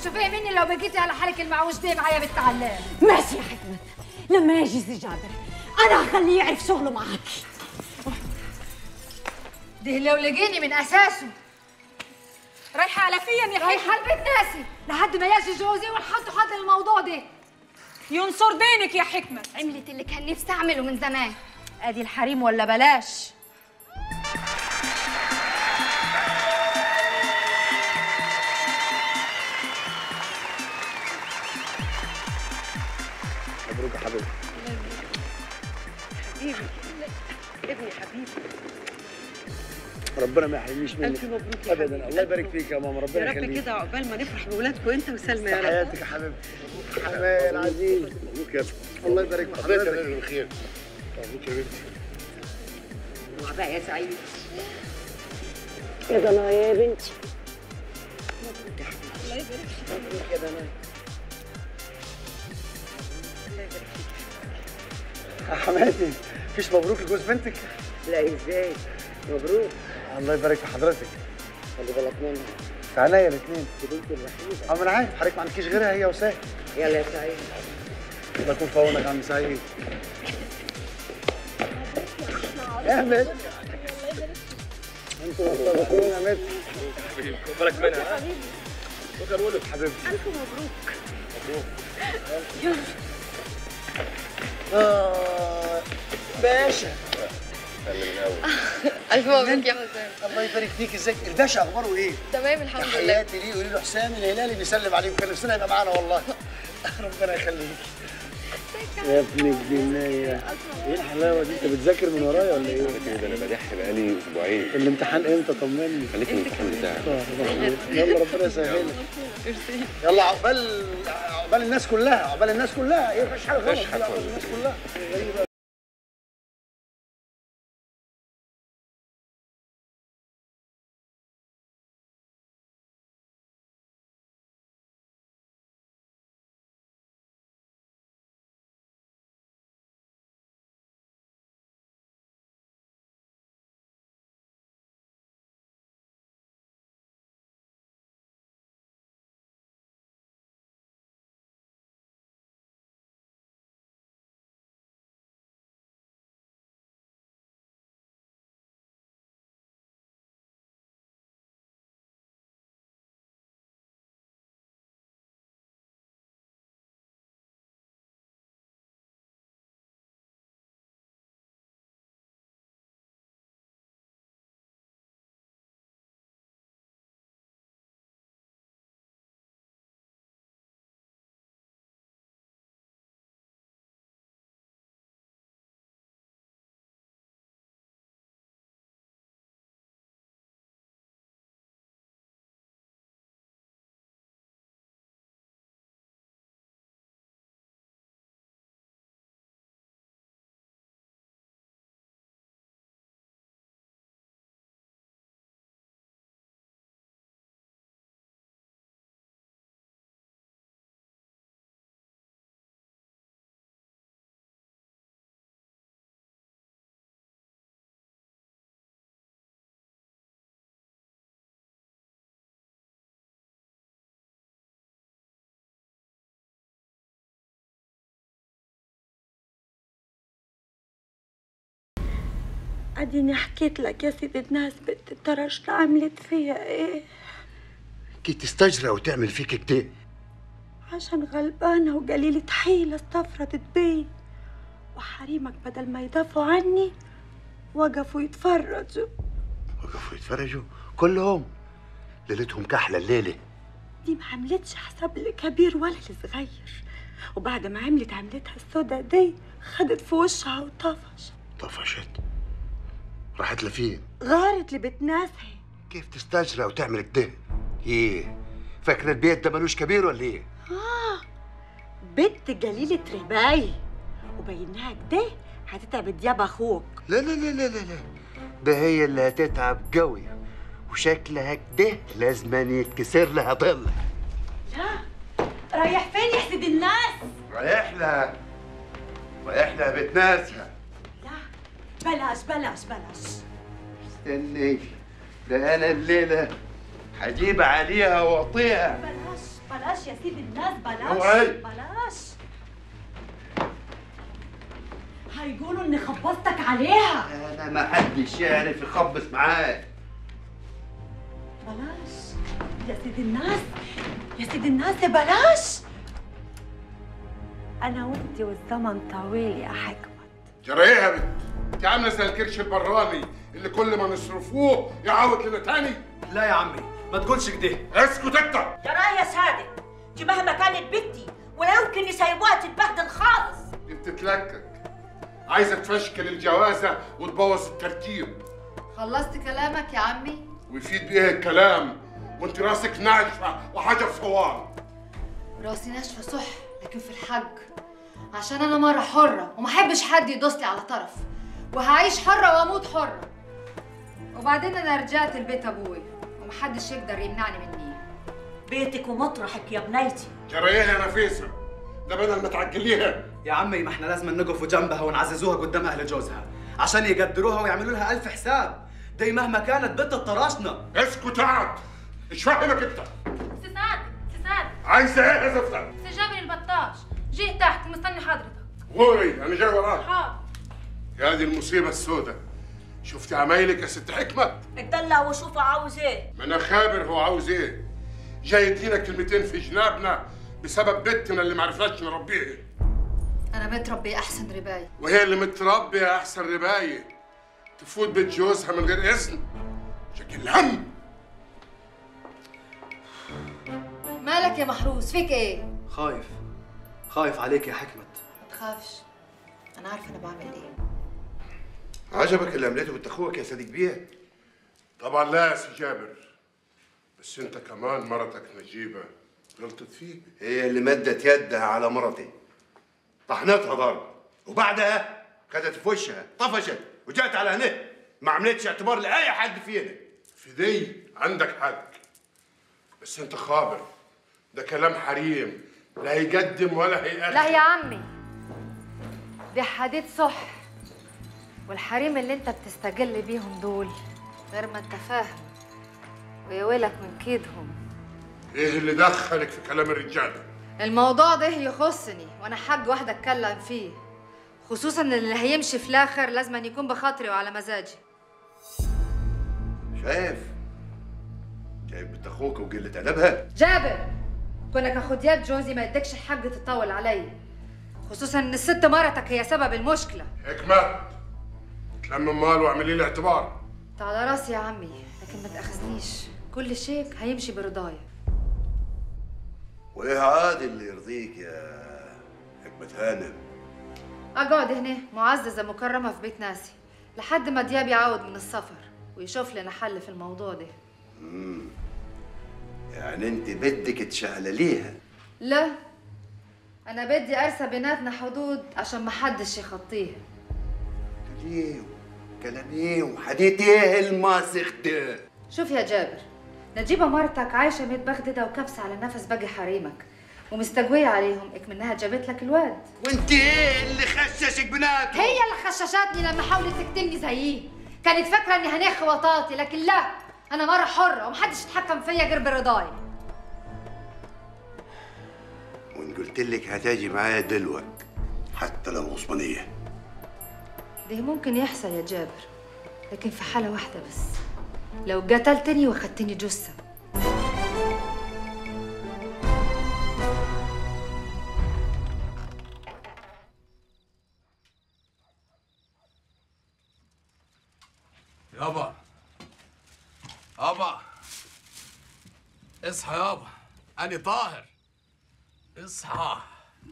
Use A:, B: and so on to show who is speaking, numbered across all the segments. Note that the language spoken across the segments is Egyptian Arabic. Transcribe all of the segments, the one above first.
A: هتشوفيه مني لو بقيتي على حالك المعوج دي معايا بنت علام
B: ماشي يا حكمت لما يجي سي جابر انا هخليه يعرف شغله معاكي
A: ده لو لقيني من اساسه
C: رايحه على فين يا
A: رايحه البيت ناسي لحد ما يجي جوزي ونحط حد الموضوع ده
C: ينصر دينك يا حكمة
A: عملت اللي كان نفسي اعمله من زمان
C: ادي الحريم ولا بلاش
D: مبروك يا حبيبي
E: حبيبي ابني حبيبي
D: ربنا ما يحرمنيش منك
E: ألف مبروك يا
D: ابدا
E: حبيبي.
D: الله يبارك فيك يا ماما
E: يا
D: ربنا
E: رب
D: يخليك
E: كده عقبال ما نفرح بولادكم انت وسلمى يا رب
D: حياتك يا حبيبي حماية العزيز مبروك يا الله يبارك في حضرتك بالخير مبروك يا بنتي
E: بقى يا سعيد يا ضنايا يا بنتي
D: مبروك يا بنات يا حماتي مفيش مبروك لجوز بنتك
E: لا ازاي مبروك
D: الله يبارك في حضرتك
E: خلي بالك منها
D: في عينيا الاثنين
E: دي بنتي الوحيده
D: اه ما انا عارف حضرتك ما عندكيش غيرها هي وسام
E: يلا يا سعيد
D: الله يكون في عونك يا عم سعيد يا مت انتوا مستضيفين يا مت
F: خد بالك منها ها
D: شكرا ولد حبيبتي
E: الف مبروك
D: آه باشا
G: ألف مبروك يا حسام
D: الله يبارك فيك ازيك الباشا اخباره ايه؟
G: تمام الحمد لله
D: تحياتي ليه قولي له حسام الهلالي بيسلم عليك كان نفسنا يبقى معانا والله ربنا يخليك يا ابن الجنية ايه الحلاوة دي انت بتذاكر من ورايا ولا ايه؟
F: ده انا بدح بقالي اسبوعين
D: الامتحان امتى طمني
F: خليك الامتحان بتاعك
D: يلا ربنا يسهلك يلا عقبال عقبال الناس كلها عقبال الناس كلها ايه مفيش حاجه غلط
F: مفيش حاجة
D: لا، عقبال
F: غلط.
D: الناس كلها غريبة.
B: اديني حكيت لك يا سيدة ناس بنت الترشت عملت فيا ايه
H: كي تستجرى وتعمل فيك كده
B: عشان غلبانة وقليلة حيلة استفردت بي وحريمك بدل ما يدافعوا عني وقفوا يتفرجوا
H: وقفوا يتفرجوا كلهم ليلتهم كحلة الليلة
B: دي ما عملتش حساب الكبير ولا الصغير وبعد ما عملت عملتها السودا دي خدت في وشها وطفش
H: طفشت راحت لفين
B: غارت لبيت ناسها
H: كيف تستجرى وتعمل كده ايه فاكرة البيت ده ملوش كبير ولا ايه
B: آه بنت جليلة رباي وبينها كده هتتعب دياب اخوك
H: لا لا لا لا لا لا ده هي اللي هتتعب قوي وشكلها كده لازم يتكسر لها ضل
B: لا رايح فين يا سيد الناس
H: رايح لها رايح لها بيت ناسها
B: لا بلاش بلاش بلاش
H: استني ده انا الليله هجيب عليها واعطيها
B: بلاش بلاش بلاش يا سيد الناس بلاش
D: اوعي.
B: بلاش هيقولوا اني خبصتك عليها
H: انا ما حدش يعرف يخبص معاك
B: بلاش يا سيد الناس يا سيد الناس بلاش انا وانت والزمن طويل يا حكمة
I: جرى ايه يا بنت؟ انت عامله زي الكرش البراني اللي كل ما نصرفوه يعوض لنا تاني
J: لا يا عمي ما تقولش كده
I: اسكت انت
B: جرايه يا صادق دي مهما كانت بنتي ولا يمكن يسيبوها تتبهدل خالص
I: دي بتتلكك عايزه تفشكل الجوازه وتبوظ الترتيب
A: خلصت كلامك يا عمي
I: ويفيد بايه الكلام وانت راسك ناشفه وحجر صوان
A: راسي ناشفه صح لكن في الحج عشان انا مره حره وما احبش حد يدوس لي على طرف وهعيش حره واموت حره وبعدين انا رجعت البيت ابوي ومحدش يقدر يمنعني مني
B: بيتك ومطرحك يا بنيتي
I: جرى ايه يا نفيسه؟ ده بدل ما تعجليها
J: يا عمي ما احنا لازم نقف جنبها ونعززوها قدام اهل جوزها عشان يقدروها ويعملوا لها الف حساب دي مهما كانت بنت الطراشنه
I: اسكت اقعد ايش فاهمك انت؟
G: سي سعد سي سعد
I: عايزه ايه يا زفته؟
G: سي جابر البطاش جه تحت مستني حضرتك
I: غوري انا جاي وراك
G: حاضر
I: يا دي المصيبه السوداء شفتي عمايلك يا ست حكمه؟
B: اتدلع وشوف عاوز ايه
I: ما انا خابر هو عاوز ايه جاي يدينا كلمتين في جنابنا بسبب بنتنا اللي ما عرفناش نربيها
A: انا متربي احسن رباية
I: وهي اللي متربيه احسن ربايه تفوت بيت جوزها من غير اذن شكل هم
A: مالك يا محروس فيك ايه
J: خايف خايف عليك يا حكمت
A: ما تخافش انا عارفه انا بعمل ايه
D: عجبك اللي عملته بنت اخوك يا صديق بيه
I: طبعا لا يا سي جابر بس انت كمان مرتك نجيبه غلطت فيك
H: هي اللي مدت يدها على مرتي طحنتها ضرب وبعدها خدت في وشها طفشت وجات على هنا ما عملتش اعتبار لاي حد فينا
I: في دي عندك حق بس انت خابر ده كلام حريم لا هيقدم ولا هيأخر
A: لا يا عمي دي حديد صح والحريم اللي انت بتستجل بيهم دول غير ما انت فاهم ويا ويلك من كيدهم
I: ايه اللي دخلك في كلام الرجاله
A: الموضوع ده يخصني وانا حاج واحده اتكلم فيه خصوصا ان اللي هيمشي في الاخر لازم أن يكون بخاطري وعلى مزاجي
H: شايف شايف بنت اخوك وقله ادبها
A: جابر كونك اخو دياب جوزي ما يدكش الحق تطول علي خصوصا ان الست مرتك هي سبب المشكله
I: حكمة تلم مال واعملي لي اعتبار
A: انت على راسي يا عمي لكن ما تاخذنيش كل شيء هيمشي برضايا
H: وايه عاد اللي يرضيك يا حكمة هانم
A: اقعد هنا معززه مكرمه في بيت ناسي لحد ما دياب يعود من السفر ويشوف لنا حل في الموضوع ده
H: يعني انت بدك تشعلليها
A: لا انا بدي ارسى بيناتنا حدود عشان ما حدش يخطيها
H: ليه كلام ايه وحديث ايه الماسخ ده
A: شوف يا جابر نجيبة مرتك عايشة متبغددة وكبسة على نفس باقي حريمك ومستقوية عليهم اكمنها جابت لك الواد
H: وانت ايه اللي خششك بناتهم
A: هي اللي خششتني لما حاولت تكتمني زيه كانت فاكرة اني هنخ وطاطي لكن لا انا مرة حرة ومحدش يتحكم فيا غير برضاي
H: وان قلت لك هتاجي معايا دلوك حتى لو عثمانيه
A: ده ممكن يحصل يا جابر لكن في حالة واحدة بس لو قتلتني واخدتني جثة
K: يابا يابا اصحى يابا أنا طاهر اصحى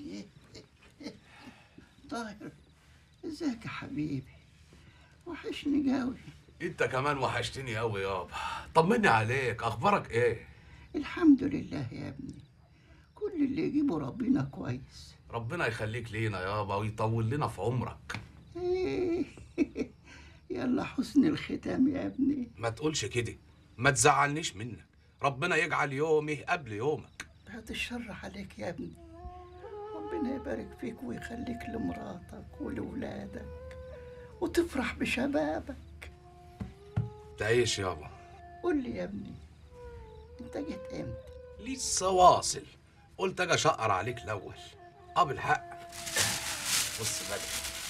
H: طاهر ازيك يا حبيبي وحشني قوي
K: انت كمان وحشتني قوي يابا طمني عليك اخبارك ايه
H: الحمد لله يا ابني كل اللي يجيبه ربنا كويس
K: ربنا يخليك لينا يابا ويطول لنا في عمرك
H: إيه. يلا حسن الختام يا ابني
K: ما تقولش كده ما تزعلنيش منك ربنا يجعل يومي قبل يومك
H: بعد الشر عليك يا ابني ربنا يبارك فيك ويخليك لمراتك ولولادك وتفرح بشبابك
K: تعيش يابا
H: قول لي يا ابني انت جيت امتى
K: لسه واصل قلت اجي اشقر عليك الاول اه بالحق بص بقى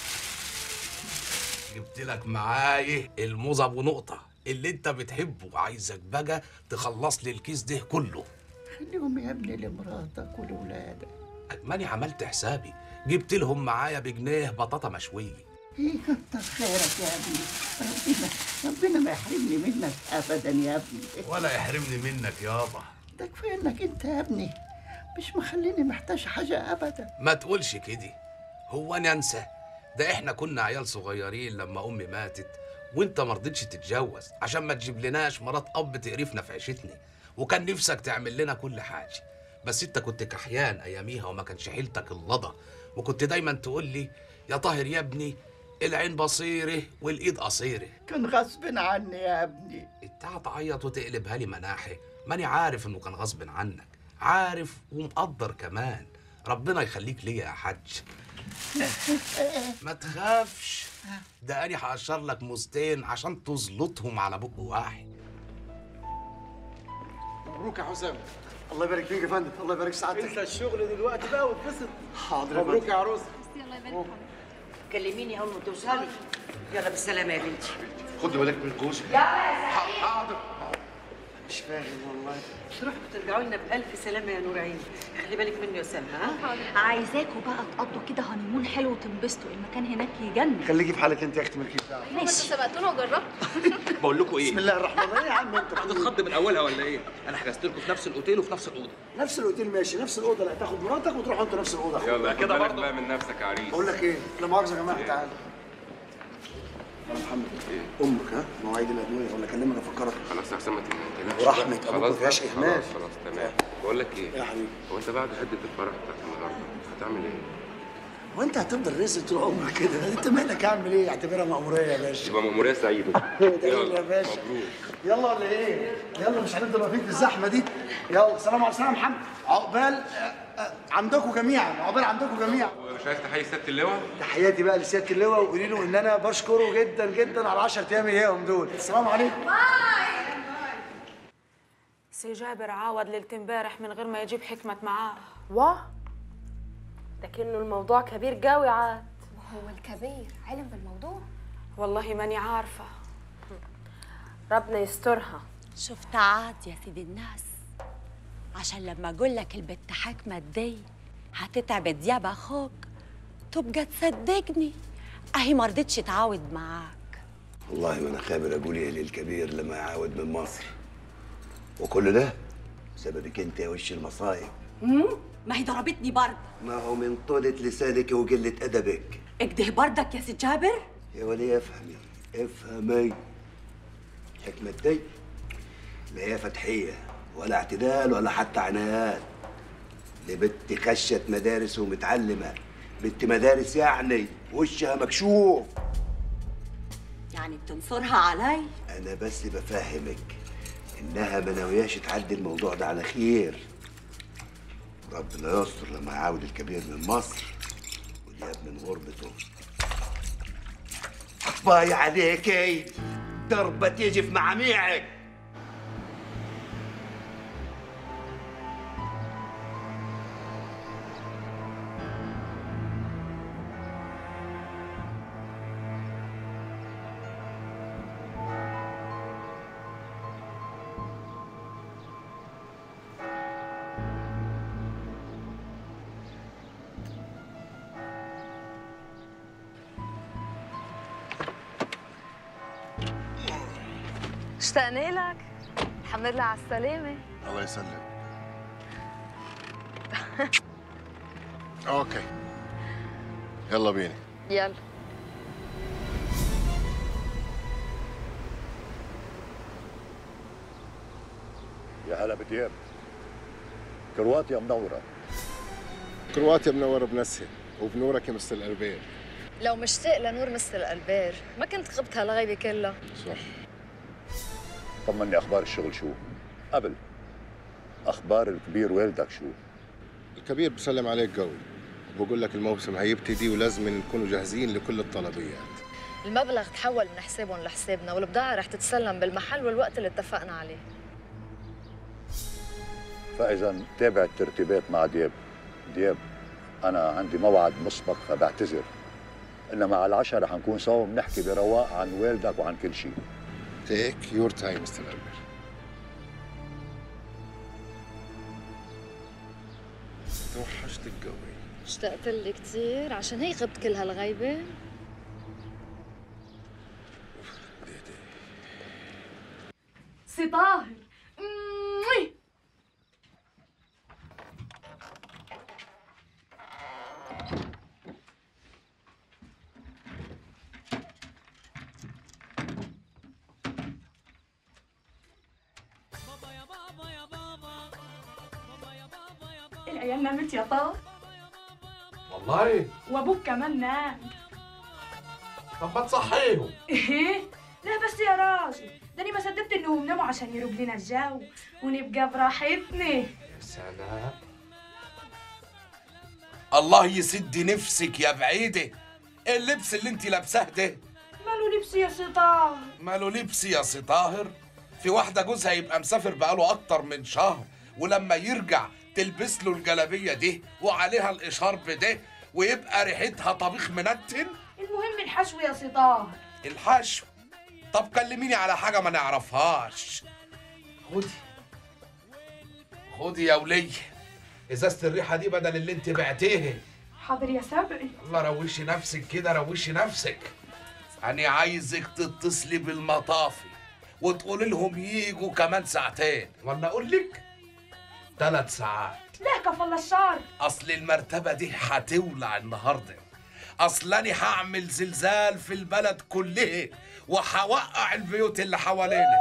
K: جبت لك معايا الموز ابو نقطه اللي انت بتحبه عايزك بقى تخلص لي الكيس ده كله
L: خليهم يا ابني لمراتك ولولادك
K: ماني عملت حسابي جبت لهم معايا بجنيه بطاطا مشويه
L: ايه كتر خيرك يا ابني ربنا ربنا ما يحرمني منك ابدا يا ابني
K: ولا يحرمني منك يابا
L: ده كفايه انك انت يا ابني مش مخليني محتاج حاجه ابدا
K: ما تقولش كده هو انا انسى ده احنا كنا عيال صغيرين لما امي ماتت وانت ما رضيتش تتجوز عشان ما تجيب لناش مرات اب تقرفنا في عيشتنا وكان نفسك تعمل لنا كل حاجه بس انت كنت كحيان اياميها وما كانش حيلتك اللضا وكنت دايما تقول لي يا طاهر يا ابني العين بصيره والايد قصيره
L: كان غصب عني يا ابني
K: انت هتعيط وتقلبها لي مناحي ماني عارف انه كان غصب عنك عارف ومقدر كمان ربنا يخليك ليا يا حاج ما تخافش ده انا هقشر لك موزتين عشان تزلطهم على بق واحد
D: مبروك يا حسام الله يبارك فيك يا فندم الله يبارك سعادتك
J: انت الشغل دلوقتي بقى واتبسط
D: حاضر يا
J: مبروك
D: فندم.
J: يا عروسه
G: الله يبارك
E: كلميني اول ما توصلي يلا بالسلامه يا بنتي
H: خدي بالك من كوسك
E: حاضر
D: مش فاهم والله
E: تروحوا ترجعوا لنا بألف سلامة يا نور عيني خلي بالك منه يا سلمى ها
M: عايزاكوا بقى تقضوا كده هانيمون حلو وتنبسطوا المكان هناك يجنن
D: خليكي في حالك انت يا اختي مالكيش دعوه
G: انتوا سبقتونا وجربتوا
N: بقول لكم ايه
D: بسم الله الرحمن الرحيم يا عم انت
N: هتتخض من اولها ولا ايه انا حجزت لكم في نفس الاوتيل وفي نفس الاوضه
D: نفس الاوتيل ماشي نفس الاوضه لا تاخد مراتك وتروحوا انتوا نفس الاوضه
F: يلا
N: كده
F: كده
N: برضه.
F: برضه بقى من نفسك يا عريس
D: بقول لك ايه لا مؤاخذه يا جماعه تعالى يا محمد امك ها مواعيد الادويه ولا اكلمك افكرك
F: خلاص احسن ما تنامش
D: ورحمة أبوك
F: خلاص
D: ما فيهاش
F: بقى،
D: إهمال.
F: خلاص خلاص تمام بقول لك ايه
D: يا حبيبي
F: هو انت بعد حده الفرح بتاعت النهارده هتعمل ايه؟
D: هو انت هتفضل رزق طول عمرك كده انت مالك اعمل ايه اعتبرها مأمورية يا باشا
F: تبقى مأمورية سعيدة
D: ده ايه يا باشا
F: مبروك
D: يلا ولا ايه يلا مش هنفضل واقفين في الزحمه دي يلا سلام عليكم يا محمد عقبال آه، آه، عندكم جميعا عقبال عندكم جميعا
F: مش عايز تحيي سيادة اللواء؟
D: تحياتي بقى لسياده اللواء وقولي له ان انا بشكره جدا جدا على 10 ايام اياهم دول السلام عليكم
C: سي جابر عاود ليلة امبارح من غير ما يجيب حكمة معاه
O: واه ده كأنه الموضوع كبير قوي عاد
M: هو الكبير علم بالموضوع
C: والله ماني عارفة
O: ربنا يسترها
B: شفت عاد يا سيدي الناس عشان لما اقول لك البت حكمة دي هتتعب دياب اخوك تبقى تصدقني اهي ما رضتش تعاود معاك
H: والله ما انا خابر اقول ايه للكبير لما يعاود من مصر وكل ده سببك انت يا وش المصايب
B: امم ما هي ضربتني برد
H: ما هو من طولة لسانك وقلة أدبك
B: اكده بردك يا سي جابر
H: يا ولية افهمي افهمي حكمة دي لا هي فتحية ولا اعتدال ولا حتى عنايات دي بنت خشت مدارس ومتعلمة بنت مدارس يعني وشها مكشوف
B: يعني بتنصرها علي
H: أنا بس بفهمك إنها ما ناوياش تعدي الموضوع ده على خير ربنا يستر لما يعاود الكبير من مصر ودياب من غربته باي عليكي ضربة تيجي في معاميعك
A: اشتقنا لك الحمد لله على السلامة
I: الله يسلم اوكي يلا بينا
A: يلا
P: يا هلا بدياب كرواتيا منورة
I: كرواتيا منورة بنسها وبنورك يا مستر الأربير
A: لو مشتاق لنور مثل القلبير ما كنت خبت هالغيبة كلها
I: صح
P: طمني أخبار الشغل شو قبل أخبار الكبير والدك شو
I: الكبير بسلم عليك قوي وبقول لك الموسم هيبتدي ولازم نكونوا جاهزين لكل الطلبيات
A: المبلغ تحول من حسابهم لحسابنا والبضاعة رح تتسلم بالمحل والوقت اللي اتفقنا عليه
P: فاذا تابع الترتيبات مع دياب دياب انا عندي موعد مسبق فبعتذر انما على العشاء رح نكون سوا بنحكي برواق عن والدك وعن كل شيء
I: Take your time, Mr. Albert. توحشتك قوي
G: اشتقت لي كثير عشان هيك غبت كل هالغيبة
M: سي طاهر أمي.
Q: العيال نامت يا طاهر
K: والله
Q: وابوك كمان نام
K: طب ما تصحيهم
Q: ايه لا بس يا راجل ده انا ما صدقت انهم ناموا عشان يروق لنا الجو ونبقى براحتنا
K: يا سلام الله يسد نفسك يا بعيدة إيه اللبس اللي انت لابساه ده
Q: ماله لبس يا سي طاهر
K: ماله لبس يا سي طاهر في واحدة جوزها يبقى مسافر بقاله أكتر من شهر ولما يرجع تلبس له الجلابية دي وعليها الإشارب ده ويبقى ريحتها طبيخ منتن
Q: المهم الحشو يا سي طاهر
K: الحشو طب كلميني على حاجة ما نعرفهاش خدي خدي يا ولية ازازة الريحة دي بدل اللي انت بعتيها
Q: حاضر يا سبعي
K: الله روشي نفسك كده روشي نفسك أنا عايزك تتصلي بالمطافي وتقولي لهم ييجوا كمان ساعتين ولا أقول لك ثلاث ساعات
Q: لا كفى الله الشر
K: أصل المرتبة دي هتولع النهاردة أصل أنا هعمل زلزال في البلد كلها وهوقع البيوت اللي حوالينا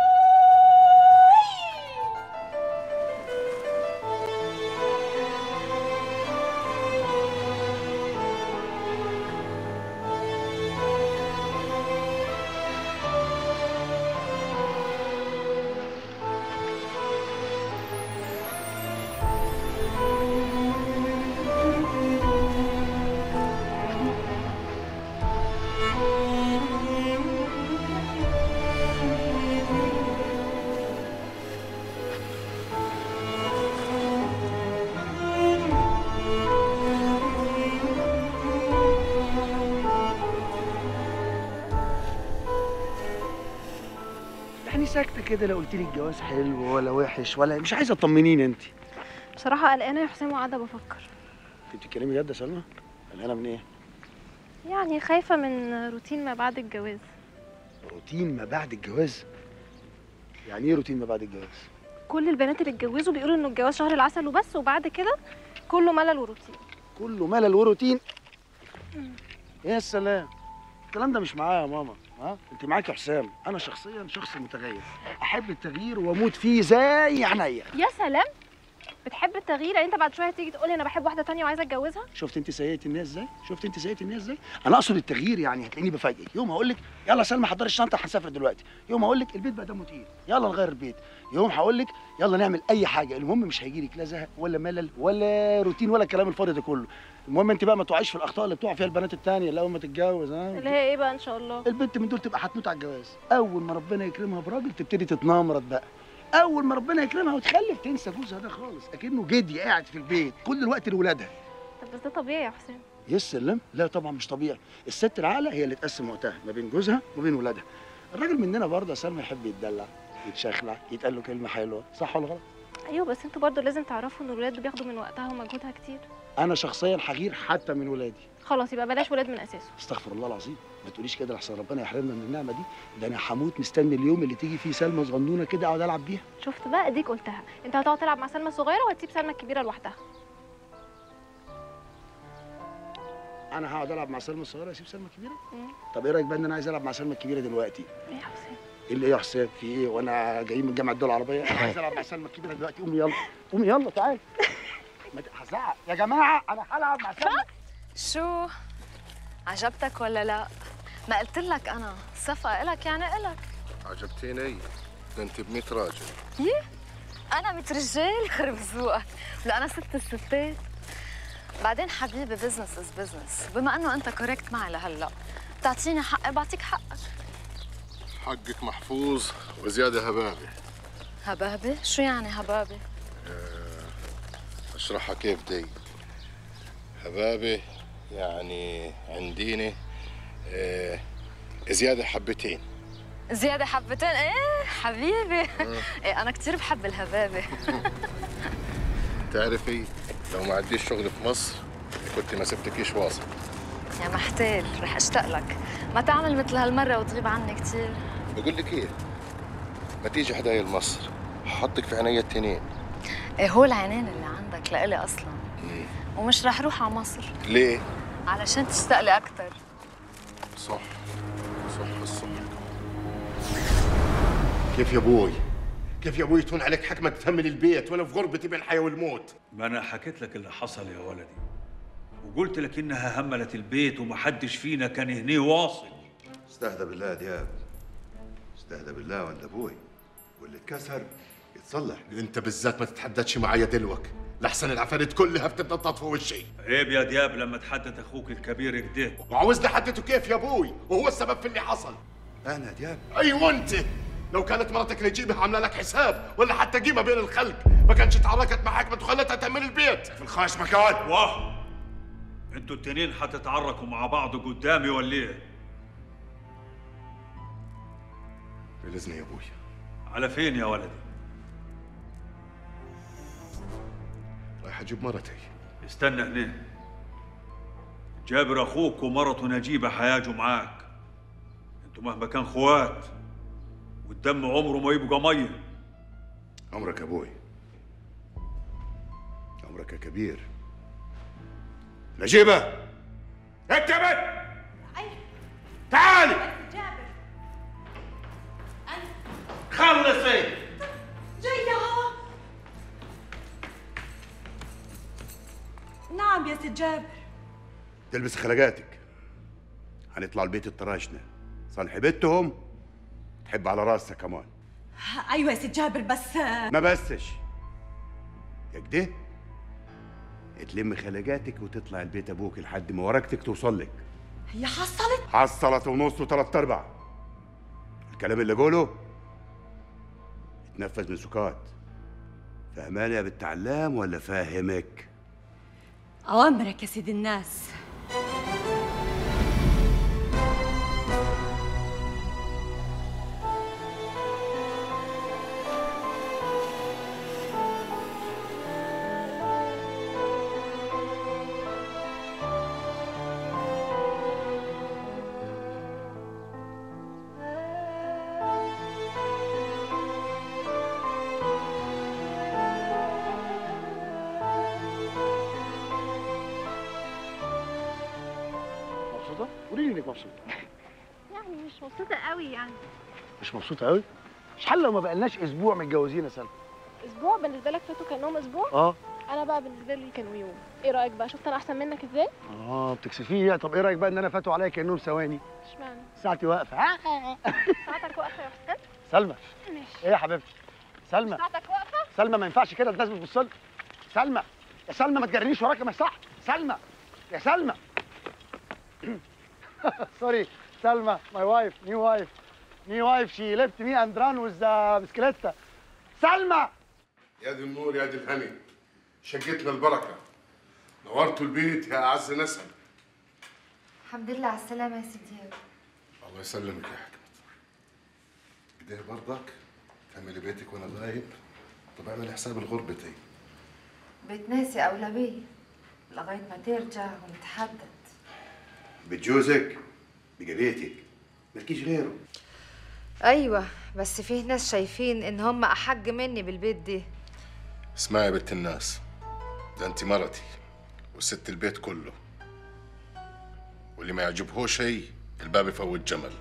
D: يعني ساكته كده لا قلت لي الجواز حلو ولا وحش ولا مش عايزه تطمنيني انت
R: بصراحة قلقانة يا حسام وقاعدة بفكر
D: انت بتتكلمي جد يا سلمى قلقانه من ايه
R: يعني خايفة من روتين ما بعد الجواز
D: روتين ما بعد الجواز يعني ايه روتين ما بعد الجواز
R: كل البنات اللي اتجوزوا بيقولوا انه الجواز شهر العسل وبس وبعد كده كله ملل وروتين
D: كله ملل وروتين يا سلام الكلام ده مش معايا يا ماما ها انت معاك يا حسام انا شخصيا شخص متغير احب التغيير واموت فيه زي عينيا
R: يا سلام بتحب التغيير يعني انت بعد شويه تيجي تقولي انا بحب واحده تانية وعايزه اتجوزها
D: شفت انت سيئه الناس ازاي شفت انت سيئه الناس ازاي انا اقصد التغيير يعني هتلاقيني بفاجئك يوم هقول لك يلا يا سلمى حضري الشنطه هنسافر دلوقتي يوم هقول لك البيت بقى دمه تقيل يلا نغير البيت يوم هقول لك يلا نعمل اي حاجه المهم مش هيجي لك لا زهق ولا ملل ولا روتين ولا الكلام الفاضي ده كله المهم انت بقى ما تقعيش في الاخطاء اللي بتقع فيها البنات التانية اللي اول ما تتجوز ها
R: اللي هي ايه بقى ان شاء الله
D: البنت من دول تبقى هتموت على الجواز اول ما ربنا يكرمها براجل تبتدي تتنمرض بقى اول ما ربنا يكرمها وتخلف تنسى جوزها ده خالص اكنه جدي قاعد في البيت كل الوقت لاولادها
R: طب بس ده طبيعي يا حسام
D: يسلم لا طبعا مش طبيعي الست العاقله هي اللي تقسم وقتها ما بين جوزها وبين ولادها الراجل مننا برضه يا سلمى يحب يتدلع يتشخلع يتقال له كلمه حلوه صح ولا غلط
R: ايوه بس انتوا برضو لازم تعرفوا ان الولاد بياخدوا من وقتها ومجهودها كتير
D: انا شخصيا هغير حتى من ولادي
R: خلاص يبقى بلاش ولاد من اساسه
D: استغفر الله العظيم ما تقوليش كده لحسن ربنا يحرمنا من النعمه دي ده انا هموت مستني اليوم اللي تيجي فيه سلمى صغنونه كده اقعد العب بيها
R: شفت بقى اديك قلتها انت هتقعد تلعب مع سلمى الصغيره وهتسيب سلمى الكبيره لوحدها
D: انا هقعد العب مع سلمى الصغيره اسيب سلمى الكبيره
R: مم.
D: طب ايه رايك بقى ان انا عايز العب مع سلمى الكبيره دلوقتي
R: ايه يا حسام
D: ايه اللي ايه يا حسام في ايه وانا جايين من جامعه الدول العربيه انا عايز العب مع سلمى الكبيره دلوقتي قومي يلا قومي يلا تعالي ما ت- هزعق يا جماعه انا هلعب مع سلمى
A: شو عجبتك ولا لا ما قلت لك انا صفقه الك يعني الك
I: عجبتيني ده انت ب 100 راجل
A: ييه انا مت رجال يخرب ذوقك لا انا ست الستات بعدين حبيبي بزنس از بزنس بما انه انت كوريكت معي لهلا بتعطيني حقي بعطيك حقك
I: حقك محفوظ وزياده هبابه
A: هبابه شو يعني هبابه
I: اشرحها كيف دي هبابة يعني عنديني آه زيادة حبتين
G: زيادة حبتين ايه حبيبي إيه انا كتير بحب الهبابة
I: تعرفي لو ما عنديش شغل في مصر كنت ما سبتكيش واصل
G: يا محتال رح اشتاق لك ما تعمل مثل هالمرة وتغيب عني كتير
I: بقول لك ايه ما تيجي هدايا لمصر حطك في عينيا التنين
G: ايه هو العينين اللي عندك لإلي اصلا ومش رح روح على مصر
I: ليه؟
G: علشان تشتاق لي اكتر
I: صح صح الصح كيف يا ابوي؟ كيف يا ابوي تهون عليك حكمة تهمل البيت وانا في غربتي بين الحياة والموت؟
S: ما انا حكيت لك اللي حصل يا ولدي وقلت لك انها هملت البيت ومحدش فينا كان هنيه واصل
H: استهدى بالله يا دياب استهدى بالله ولا ابوي واللي اتكسر يتصلح
I: انت بالذات ما تتحدثش معايا دلوك لحسن العفاريت كلها بتتنطط في وشي
S: عيب يا دياب لما تحدث اخوك الكبير كده
I: وعاوزني احدثه كيف يا ابوي وهو السبب في اللي حصل
H: انا دياب
I: ايوه انت لو كانت مرتك نجيبها عامله لك حساب ولا حتى قيمه بين الخلق ما كانش اتعركت مع حكمة وخلتها تأمن البيت في الخاش مكان
S: واه انتوا التنين حتتعركوا مع بعض قدامي ولا ايه؟
I: باذن يا ابوي
S: على فين يا ولدي؟
I: رايح اجيب مرتي
S: استنى هنا جابر اخوك ومرته نجيبه حياجوا معاك انتوا مهما كان خوات والدم عمره ما يبقى ميه
H: عمرك يا ابوي عمرك يا كبير نجيبه
I: انت يا بنت تعالي خلصي
B: جاية هوا نعم يا ست جابر
H: تلبس خلقاتك هنطلع البيت الطراشنة صالح بيتهم تحب على راسها كمان
B: ايوه يا ست جابر بس
H: ما بسش يا كده تلم خلقاتك وتطلع البيت ابوك لحد ما ورقتك توصل لك
B: هي حصلت
H: حصلت ونص وثلاث ارباع الكلام اللي اقوله يتنفذ من سكات فهماني يا بنت علام ولا فاهمك
B: اوامرك يا سيد الناس
D: مبسوطة؟ قولي لي انك مبسوطة
R: يعني مش مبسوطة قوي يعني
D: مش مبسوطة قوي؟ مش حل لو ما بقالناش اسبوع متجوزين يا سلمى
R: اسبوع بالنسبة لك فاتوا كانهم اسبوع
D: اه
R: انا بقى بالنسبة لي كانوا يوم ايه رأيك بقى شفت انا احسن منك ازاي
D: اه بتكسفيني يعني طب ايه رايك بقى ان انا فاتوا عليا كانهم ثواني
R: اشمعنى
D: ساعتي واقفه
R: ساعتك واقفة يا حسين
D: سلمى
R: ماشي
D: ايه يا حبيبتي سلمى
R: ساعتك واقفة
D: سلمى ما ينفعش كده الناس بتبص لي سلمى يا سلمى ما تجرنيش وراك ما صح سلمى يا سلمى سوري سلمى ماي وايف نيو وايف نيو وايف شي ليفت مي اند ران وذ بسكليتا سلمى
I: يا دي النور يا دي الهني شقتنا البركة نورتوا البيت يا أعز نسب
A: الحمد لله على السلامة يا سيدي
I: الله يسلمك يا حكمة كده برضك تعملي بيتك وأنا غايب طب اعملي حساب الغربتي
A: بيت ناسي أولوية لغاية ما ترجع ونتحدث
H: بتجوزك بقى بيتك مالكيش غيره
A: أيوة بس فيه ناس شايفين إن هم أحق مني بالبيت دي
I: اسمعي يا بنت الناس ده انت مرتي وست البيت كله واللي ما يعجبهوش شيء الباب يفوت جمل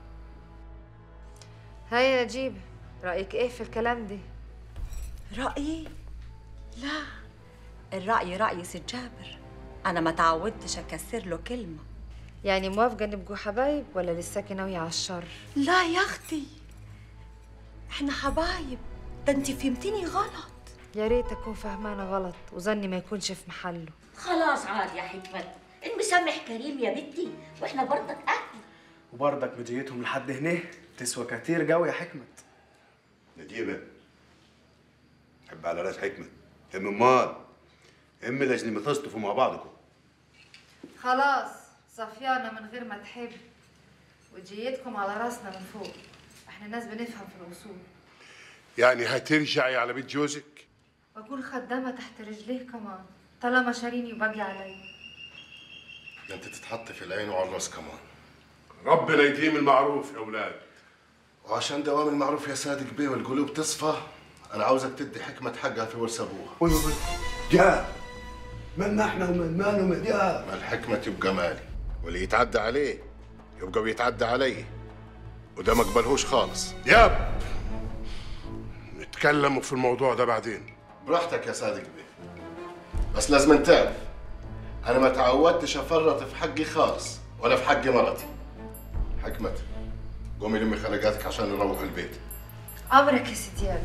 A: هاي يا نجيب رأيك إيه في الكلام دي؟
B: رأيي؟ لا الرأي رأي سيد جابر أنا ما تعودتش أكسر له كلمة
A: يعني موافقة نبقوا حبايب ولا لساكي ناوية على الشر؟
B: لا يا أختي إحنا حبايب ده أنت فهمتيني غلط
A: يا ريت أكون فهمانة غلط وظني ما يكونش في محله
L: خلاص عاد يا حكمت المسامح كريم يا بنتي واحنا برضك اهل
J: وبرضك مجيتهم لحد هنا تسوى كتير قوي يا حكمت
H: نجيبه حب على راس حكمة هم امال
T: امي لازم تصطفوا مع بعضكم
A: خلاص صفيانة من غير ما تحب وجيتكم على راسنا من فوق احنا ناس بنفهم في الوصول
I: يعني هترجعي على بيت جوزك
A: واكون خدامة تحت رجليه كمان طالما شاريني وباقي علي
I: ده انت تتحط في العين وعلى الراس كمان ربنا يديم المعروف يا اولاد وعشان دوام المعروف يا صادق بيه والقلوب تصفى انا عاوزك تدي حكمه حقها في ورث ابوها
H: جاب مالنا احنا ومال ماله يا دياب
I: ما الحكمه يبقى مالي واللي يتعدى عليه يبقى بيتعدى علي وده ما اقبلهوش خالص ياب نتكلموا في الموضوع ده بعدين براحتك يا صادق بيه بس لازم تعرف انا ما تعودتش افرط في حقي خالص ولا في حق مرتي حكمة قومي لمي خلقاتك عشان نروح البيت
A: امرك يا سيديان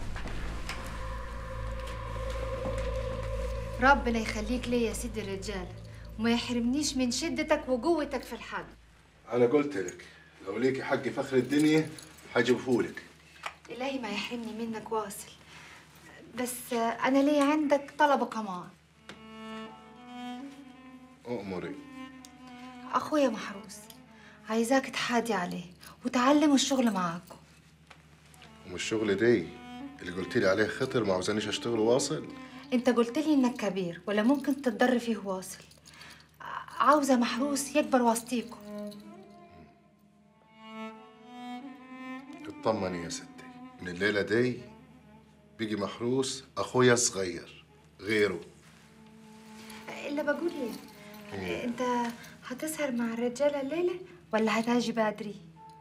A: ربنا يخليك ليا يا سيدي الرجال وما يحرمنيش من شدتك وقوتك في الحق
I: انا قلت لك لو ليكي حق فخر الدنيا هجيبهولك
A: إلهي ما يحرمني منك واصل بس أنا ليا عندك طلبة كمان
I: اؤمري
A: أخويا محروس عايزاك تحادي عليه وتعلم الشغل معاكم
I: ومش الشغل دي اللي قلت لي عليه خطر ما عاوزانيش اشتغل واصل
A: أنت قلت لي إنك كبير ولا ممكن تتضر فيه واصل عاوزة محروس يكبر وسطيكم
I: اطمني يا ستي من الليله دي بيجي محروس اخويا صغير غيره
A: إلا بقول إيه أنت هتسهر مع الرجالة الليلة ولا هتاجي بدري؟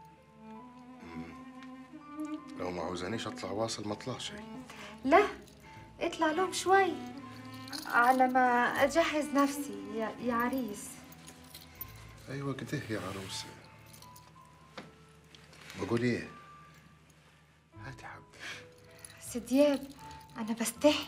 I: لو ما عاوزانيش اطلع واصل ما اطلعش
A: لا اطلع لهم شوي على ما أجهز نفسي يا, يا عريس
I: ايوه كده يا عروسه بقول ايه
A: سدياب أنا بستحي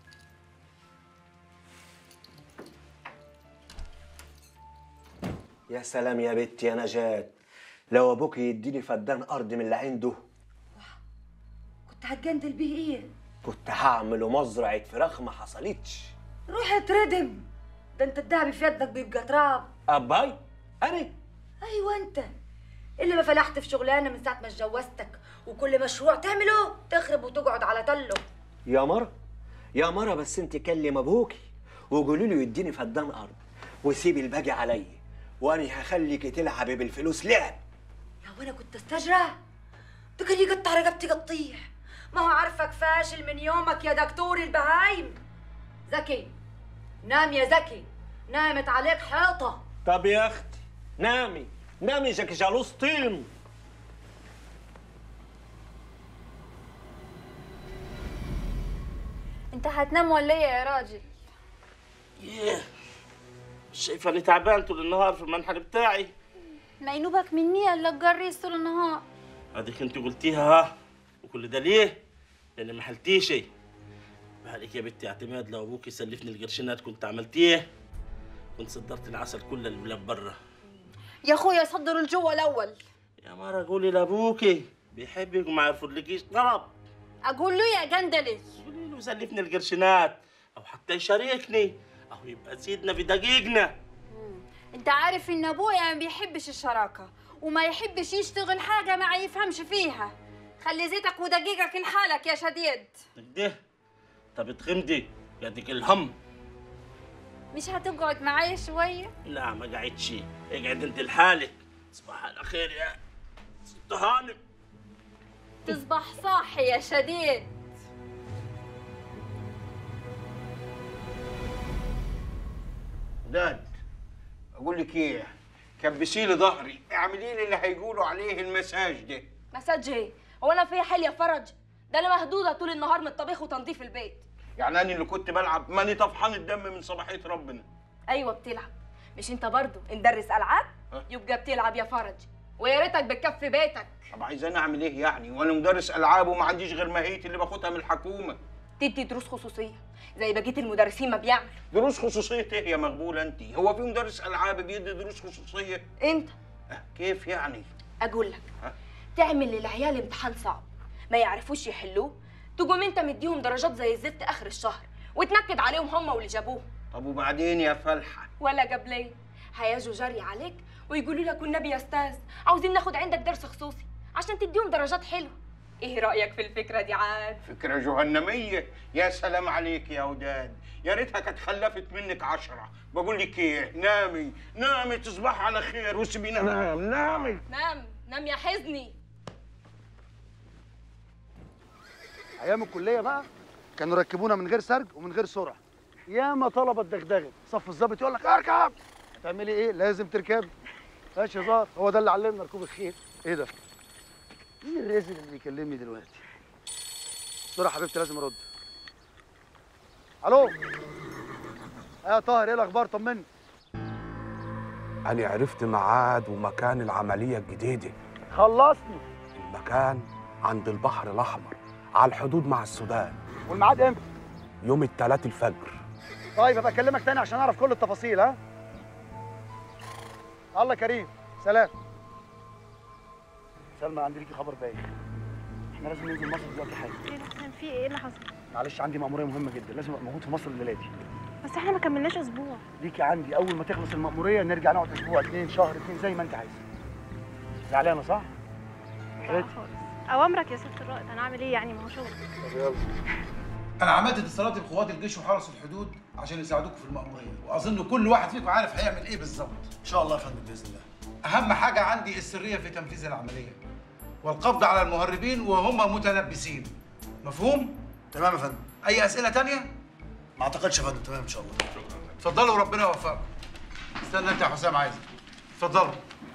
U: يا سلام يا بنتي يا نجاة لو ابوك يديني فدان ارض من اللي عنده
V: كنت هتجندل بيه ايه؟
U: كنت هعمله مزرعه فراخ ما حصلتش
V: روح اتردم ده انت الدهب في يدك بيبقى تراب
U: اباي انا
V: ايوه انت اللي ما فلحت في شغلانه من ساعه ما اتجوزتك وكل مشروع تعمله تخرب وتقعد على تله
U: يا مرة يا مرة بس انت كلم ابوكي وقولي له يديني فدان ارض وسيبي الباقي عليا وانا هخليك تلعبي بالفلوس لعب
V: يا وانا كنت استجرى ده كان يقطع رقبتي قطيع ما هو عارفك فاشل من يومك يا دكتور البهايم زكي نام يا زكي نامت عليك حيطه
U: طب يا اختي نامي نامي جاك جالوس طين
Q: انت هتنام ولا ايه يا راجل
W: ايه مش شايفه اني تعبان طول النهار في المنحل بتاعي
Q: مينوبك مني الا تجريس طول النهار
W: اديك انت قلتيها ها وكل ده ليه؟ لان ما حلتيش بالك يا بنتي اعتماد لو ابوك يسلفني القرشينات كنت عملت ايه؟ كنت صدرت العسل كله للبلاد برا
Q: يا اخويا صدر الجو الاول
W: يا مرة قولي لابوكي بيحبك وما يرفضلكيش طلب
Q: اقول له يا جندلي
W: قولي له يسلفني القرشينات او حتى يشاركني او يبقى سيدنا في دقيقنا
Q: انت عارف ان ابويا ما بيحبش الشراكه وما يحبش يشتغل حاجه ما يفهمش فيها خلي زيتك ودقيقك لحالك يا شديد
W: ده طب اتغمدي يدك الهم
Q: مش هتقعد معايا شويه
W: لا ما قعدتش اقعد انت لحالك صباح على خير يا ست هانم
Q: تصبح صاحي يا شديد
X: داد اقول لك ايه كبسي لي ظهري اعملي لي اللي هيقولوا عليه المساج ده
M: مساج ايه؟ هو انا فيا حيل يا فرج؟ ده انا مهدوده طول النهار من الطبيخ وتنظيف البيت
X: يعني انا اللي كنت بلعب ماني طفحان الدم من صباحيه ربنا
M: ايوه بتلعب مش انت برضو مدرس العاب؟ يبقى بتلعب يا فرج ويا ريتك بتكفي بيتك
X: طب عايزاني اعمل ايه يعني وانا مدرس العاب وما عنديش غير ماهيتي اللي باخدها من الحكومه
M: تدي دروس خصوصيه زي بقيه المدرسين ما بيعملوا
X: دروس خصوصيه ايه يا مقبوله انت هو في مدرس العاب بيدي دروس خصوصيه
M: انت
X: كيف يعني
M: اقول لك تعمل للعيال امتحان صعب ما يعرفوش يحلوه تقوم انت مديهم درجات زي الزفت اخر الشهر وتنكد عليهم هم واللي جابوه
X: طب وبعدين يا فلحه
M: ولا قبلين هيجوا جري عليك ويقولوا لك والنبي يا استاذ عاوزين ناخد عندك درس خصوصي عشان تديهم درجات حلوه ايه رايك في الفكره دي عاد
X: فكره جهنميه يا سلام عليك يا وداد يا ريتها كانت خلفت منك عشرة بقول لك ايه نامي نامي تصبح على خير وسيبينا نام نامي
M: نام نام يا حزني
D: ايام الكليه بقى كانوا يركبونا من غير سرج ومن غير سرعه ياما طلبه دغدغت صف الظابط يقول لك اركب تعملي ايه لازم تركبي ماشي هزار هو ده اللي علمنا ركوب الخيل ايه ده مين الرازل اللي بيكلمني دلوقتي بسرعه حبيبتي لازم ارد الو يا طاهر ايه الاخبار طمني
K: أنا عرفت ميعاد ومكان العملية الجديدة
D: خلصني
K: المكان عند البحر الأحمر على الحدود مع السودان
D: والميعاد امتى
K: يوم الثلاث الفجر
D: طيب ابقى اكلمك تاني عشان اعرف كل التفاصيل ها الله كريم سلام سلمى عندي ليكي خبر باين احنا لازم ننزل مصر دلوقتي حالا
R: ايه ده كان في ايه اللي حصل
D: معلش عندي مأمورية مهمة جدا لازم ابقى موجود في مصر الليلة دي
R: بس احنا ما كملناش اسبوع
D: ليكي عندي أول ما تخلص المأمورية نرجع نقعد أسبوع اتنين شهر اتنين زي ما أنت عايز زعلانة صح؟
R: لا خالص اوامرك يا ست الرائد انا اعمل ايه يعني ما هو شغل
D: طب يلا
C: انا عملت اتصالات بقوات الجيش وحرس الحدود عشان يساعدوكم في المأمورية واظن كل واحد فيكم عارف هيعمل ايه بالظبط
E: ان شاء الله يا فندم باذن الله
C: اهم حاجة عندي السرية في تنفيذ العملية والقبض على المهربين وهم متلبسين مفهوم
E: تمام يا فندم
C: اي اسئلة تانية
E: ما اعتقدش يا فندم تمام ان شاء الله
C: اتفضلوا وربنا يوفقكم استنى انت يا حسام عايزك اتفضلوا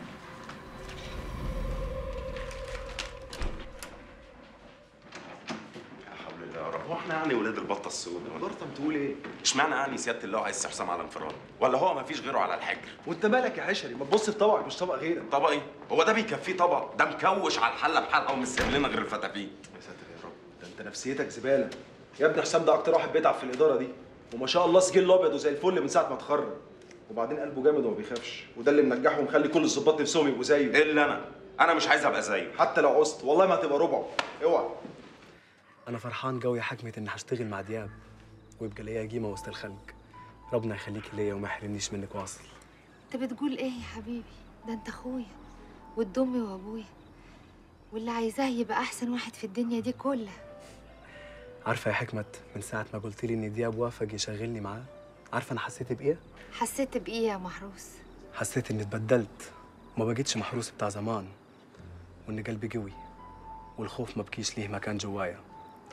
F: حول الله يا رب هو احنا يعني ولاد البطه السوداء برطم تقول ايه؟ اشمعنى يعني سياده الله عايز حسام على انفراد؟ ولا هو ما فيش غيره على الحجر؟
J: وانت مالك يا حشري ما تبص في طبقك مش طبق غيرك
F: طبق ايه؟ هو ده بيكفيه طبق؟ ده مكوش على الحله بحلقه ومش سايب لنا غير الفتافيت
J: يا ساتر يا رب ده انت نفسيتك زباله يا ابني حسام ده اكتر واحد بيتعب في الاداره دي وما شاء الله سجل ابيض وزي الفل من ساعه ما اتخرج وبعدين قلبه جامد وما بيخافش وده اللي منجحه ومخلي كل الظباط نفسهم يبقوا زيه
F: الا انا انا مش عايز ابقى زيه
J: حتى لو عوزت والله ما هتبقى ربعه اوعى انا فرحان قوي يا حكمه اني هشتغل مع دياب ويبقى ليا قيمه وسط الخلق ربنا يخليك ليا وما يحرمنيش منك واصل
A: انت بتقول ايه يا حبيبي ده انت اخويا وانت امي وابويا واللي عايزاه يبقى احسن واحد في الدنيا دي كلها
J: عارفه يا حكمه من ساعه ما قلت لي ان دياب وافق يشغلني معاه عارفه انا حسيت بايه
A: حسيت بايه يا محروس
J: حسيت اني اتبدلت وما بقيتش محروس بتاع زمان وان قلبي قوي والخوف ما بكيش ليه مكان جوايا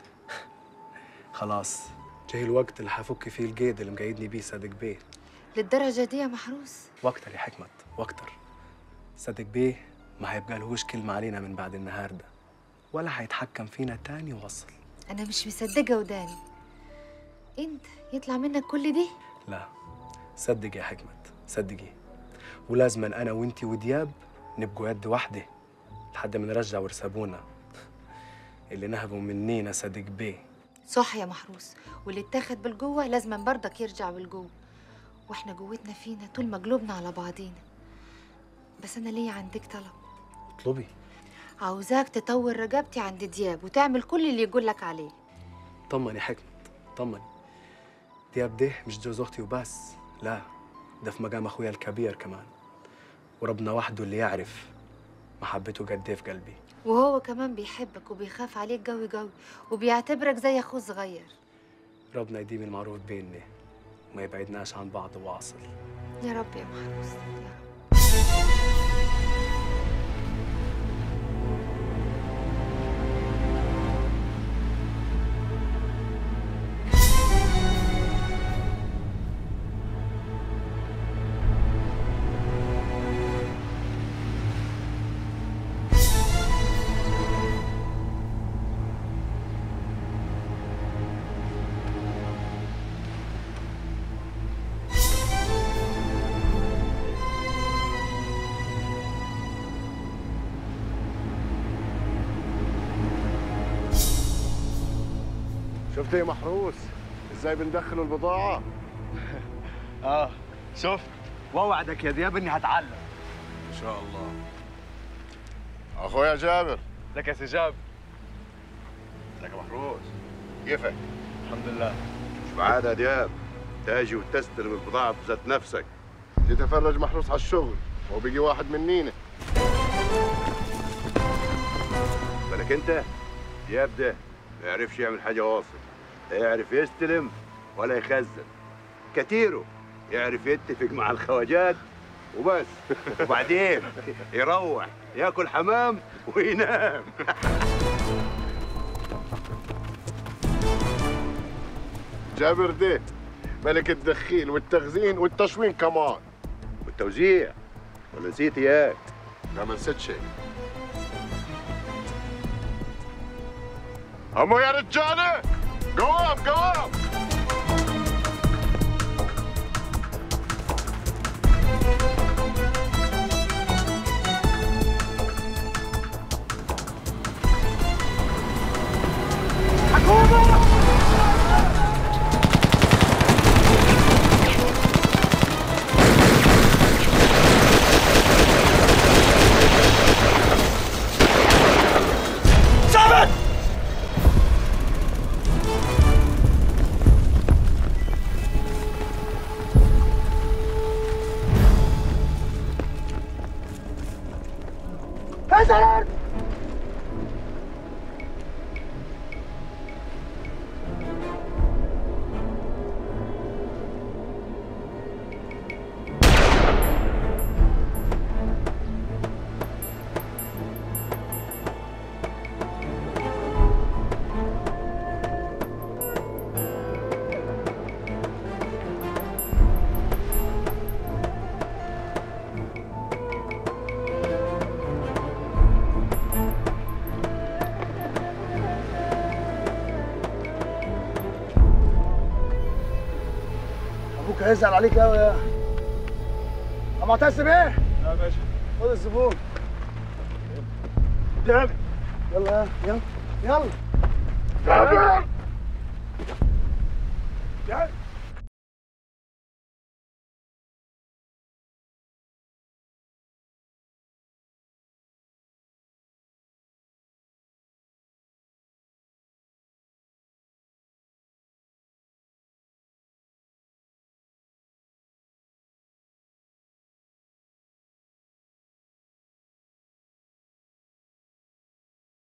J: خلاص جاي الوقت اللي حفك فيه القيد اللي مقيدني بيه صادق بيه
A: للدرجه دي يا محروس
J: واكتر يا حكمت واكتر صادق بيه ما هيبقى لهوش كلمة علينا من بعد النهاردة ولا هيتحكم فينا تاني وصل
A: انا مش مصدقه وداني انت يطلع منك كل دي
J: لا صدق يا حكمت صدقي ولازما انا وانتي ودياب نبقوا يد واحدة لحد ما نرجع ورثابونا اللي نهبوا منينا صدق بيه
A: صح يا محروس واللي اتاخد بالجوه لازم برضك يرجع بالجوه واحنا جوتنا فينا طول ما قلوبنا على بعضينا بس انا ليا عندك طلب
J: اطلبي
A: عاوزاك تطور رقبتي عند دياب وتعمل كل اللي يقولك عليه
J: طمني يا حكمت طمني دياب ده مش جوز اختي وبس لا ده في مقام اخويا الكبير كمان وربنا وحده اللي يعرف محبته قد ايه في قلبي
A: وهو كمان بيحبك وبيخاف عليك قوي قوي وبيعتبرك زي اخوه صغير
J: ربنا يديم المعروف بيننا وما يبعدناش عن بعض واصل
A: يا رب يا محروس يا رب
I: شفت ايه محروس ازاي بندخل البضاعه
J: اه شفت واوعدك يا دياب اني هتعلم
I: ان شاء الله اخويا جابر
J: لك يا سي جاب
I: ازيك يا محروس كيفك
J: الحمد لله
T: بعد دياب تاجي وتستلم البضاعة بذات نفسك
I: تتفرج محروس على الشغل وبيجي واحد منينا
T: بالك انت دياب ده ما يعرفش يعمل حاجة واصل لا يعرف يستلم ولا يخزن كتيره يعرف يتفق مع الخواجات وبس وبعدين يروح ياكل حمام وينام
I: جابر ده ملك الدخيل والتخزين والتشوين كمان
T: والتوزيع ولا نسيت اياك
I: لا ما نسيت شيء همو يا رجاله قوام قوام
X: ثابت
D: حسن ابوك هيزعل عليك قوي يا يا معتصم ايه؟
I: يا باشا
D: خد الزبون يلا يلا يلا يلا
I: جابر